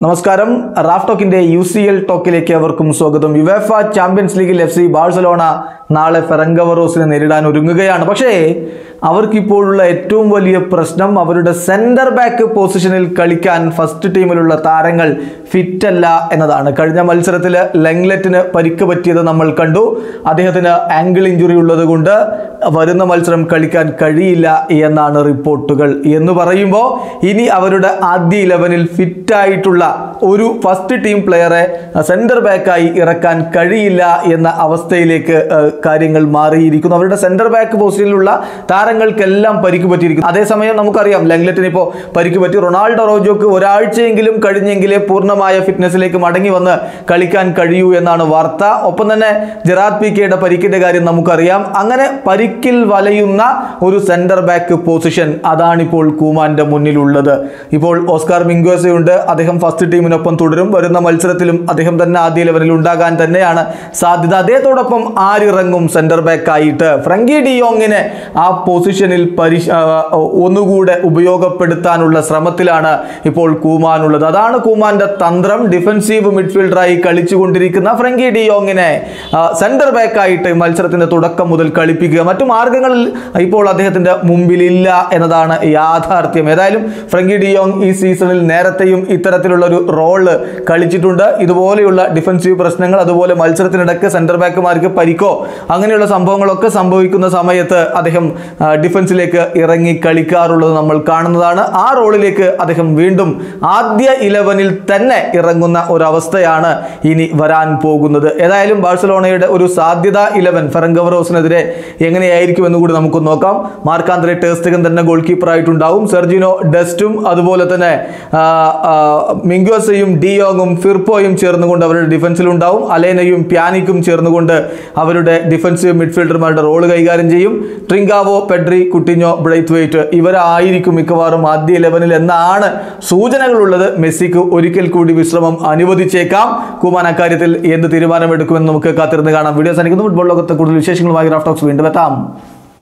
നമസ്കാരം റാഫ് ടോക്കിന്റെ U C L ടോക്കിലേക്ക് അവർക്കും സ്വാഗതം യുവേഫ ചാമ്പ്യൻസ് ലീഗിൽ എഫ് സി ബാഴ്സലോണ നാളെ ഫെറങ്കവറോസിനെ നേരിടാൻ ഒരുങ്ങുകയാണ് പക്ഷേ അവർക്കിപ്പോഴുള്ള ഏറ്റവും വലിയ പ്രശ്നം അവരുടെ സെന്റർ ബാക്ക് പൊസിഷനിൽ കളിക്കാൻ ഫസ്റ്റ് ടീമിലുള്ള താരങ്ങൾ ഫിറ്റ് അല്ല എന്നതാണ് കഴിഞ്ഞ മത്സരത്തിൽ ലെങ്ലെറ്റിന് പരിക്ക് പറ്റിയത് നമ്മൾ കണ്ടു അദ്ദേഹത്തിന് ആംഗിൾ ഇഞ്ചുറി ഉള്ളത് കൊണ്ട് വരുന്ന മത്സരം കളിക്കാൻ കഴിയില്ല എന്നാണ് റിപ്പോർട്ടുകൾ എന്ന് പറയുമ്പോൾ ഇനി അവരുടെ ആദ്യ ഇലവനിൽ ഫിറ്റായിട്ടുള്ള ഒരു ഫസ്റ്റ് ടീം പ്ലെയറെ സെന്റർ ബാക്കായി ഇറക്കാൻ കഴിയില്ല എന്ന അവസ്ഥയിലേക്ക് ഏഹ്, കാര്യങ്ങൾ മാറിയിരിക്കുന്നു അവരുടെ സെന്റർ ബാക്ക് പൊസിഷനിലുള്ള താരങ്ങൾക്കെല്ലാം പരിക്ക് പറ്റിയിരിക്കുന്നു അതേസമയം നമുക്കറിയാം ലെങ്ലെറ്റിന് ഇപ്പോൾ പരിക്ക് പറ്റി റൊണാൾഡോ റോജോക്ക് ഒരാഴ്ചയെങ്കിലും കഴിഞ്ഞെങ്കിലേ പൂർണ്ണമായ ഫിറ്റ്നസ്സിലേക്ക് മടങ്ങി വന്ന് കളിക്കാൻ കഴിയൂ എന്നാണ് വാർത്ത ഒപ്പം തന്നെ ജെറാദ് പി കെയുടെ പരിക്കിന്റെ കാര്യം നമുക്കറിയാം അങ്ങനെ പരിക്കിൽ വലയുന്ന ഒരു സെന്റർ ബാക്ക് പൊസിഷൻ അതാണിപ്പോൾ കൂമാന്റെ മുന്നിലുള്ളത് ഇപ്പോൾ ഓസ്കാർ മിംഗ്വേസയുണ്ട് അദ്ദേഹം ഫസ്റ്റ് ടീമിനൊപ്പം തുടരും വരുന്ന മത്സരത്തിലും അദ്ദേഹം തന്നെ ആദ്യ ലെവലിൽ ഉണ്ടാകാൻ തന്നെയാണ് സാധ്യത അദ്ദേഹത്തോടൊപ്പം ആരിറങ്ങും സെന്റർ ബാക്ക് ആയിട്ട് ഫ്രങ്കി ഡിയോങ്ങിനെ ആ പൊസിഷനിൽ പരി ആ, ഒന്നുകൂടെ ഉപയോഗപ്പെടുത്താനുള്ള ശ്രമത്തിലാണ് ഇപ്പോൾ കൂമാൻ ഉള്ളത് അതാണ് കൂമാന്റെ തന്ത്രം ഡിഫൻസീവ് മിഡ്ഫീൽഡറായി കളിച്ചുകൊണ്ടിരിക്കുന്ന ഫ്രങ്കി ഡിയോങ്ങിനെ സെന്റർ ബാക്ക് ആയിട്ട് മത്സരത്തിന്റെ തുടക്കം മുതൽ കളിപ്പിക്കുക മറ്റു മാർഗങ്ങളിൽ ഇപ്പോൾ അദ്ദേഹത്തിന്റെ മുമ്പിലില്ല എന്നതാണ് യാഥാർത്ഥ്യം ഏതായാലും ഫ്രങ്കി ഡിയോങ് ഈ സീസണിൽ നേരത്തെയും ഇത്തരത്തിലുള്ള ഒരു റോള് കളിച്ചിട്ടുണ്ട് ഇതുപോലെയുള്ള ഡിഫൻസീവ് പ്രശ്നങ്ങൾ അതുപോലെ മത്സരത്തിനിടയ്ക്ക് സെന്റർ ബാക്കുമാർക്ക് പരിക്കോ അങ്ങനെയുള്ള സംഭവങ്ങളൊക്കെ സംഭവിക്കുന്ന സമയത്ത് അദ്ദേഹം ആ, ഡിഫൻസിലേക്ക് ഇറങ്ങി കളിക്കാറുള്ളത് നമ്മൾ കാണുന്നതാണ് ആ റോളിലേക്ക് അദ്ദേഹം വീണ്ടും ആദ്യ ഇലവനിൽ തന്നെ ഇറങ്ങുന്ന ഒരവസ്ഥയാണ് ഇനി വരാൻ പോകുന്നത് ഏതായാലും ബാഴ്സലോണയുടെ ഒരു സാധ്യത ഇലവൻ ഫെറങ്കവറോസിനെതിരെ എങ്ങനെയായിരിക്കും എന്ന് കൂടി നമുക്ക് നോക്കാം മാർക്കാന്തരെ ടേസ്റ്റകൻ തന്നെ ഗോൾ കീപ്പർ ആയിട്ടുണ്ടാവും സെർജിനോ ഡസ്റ്റും അതുപോലെ തന്നെ ആ, ആ, മിംഗോസയും ഡിയോങ്ങും ഫിർപ്പോയും ചേർന്നുകൊണ്ട് അവരുടെ ഡിഫൻസിലുണ്ടാവും അലേനയും പ്യാനിക്കും ചേർന്നുകൊണ്ട് അവരുടെ ഡിഫൻസീവ് മിഡ്ഫീൽഡർമാരുടെ റോള് കൈകാര്യം ചെയ്യും ട്രിങ്കാവോ പെഡ്രി കുട്ടിഞ്ഞോ ബ്രൈത്ത്വെയ്റ്റ് ഇവരായിരിക്കും മിക്കവാറും ആദ്യ ഇലവനിൽ എന്നാണ് സൂചനകളുള്ളത് മെസ്സിക്ക് ഒരിക്കൽ കൂടി വിശ്രമം അനുവദിച്ചേക്കാം കുമാൻ അക്കാര്യത്തിൽ എന്ത് തീരുമാനമെടുക്കുമെന്ന് നമുക്ക് കാത്തിരുന്ന് കാണാം വീഡിയോ സാധിക്കുന്നു ഫുട്ബോൾ ലോകത്തെ കൂടുതൽ വിശേഷങ്ങളുമായി റാഫ്റ്റോക്സ് വീണ്ടും എത്താം